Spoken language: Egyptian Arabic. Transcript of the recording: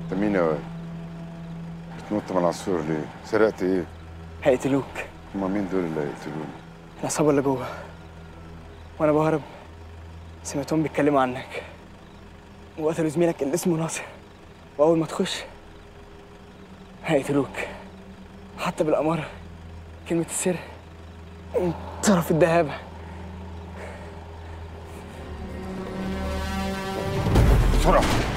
انت مين يا واد؟ بتنط من العصفور ليه؟ سرقت ايه؟ هيقتلوك هما مين دول اللي هيقتلوني؟ العصابة اللي جوه وأنا بهرب سمعتهم بيتكلموا عنك وقتلوا زميلك اللي اسمه ناصر وأول ما تخش هيقتلوك حتى بالأمارة كلمة السر طرف الدهابة بسرعة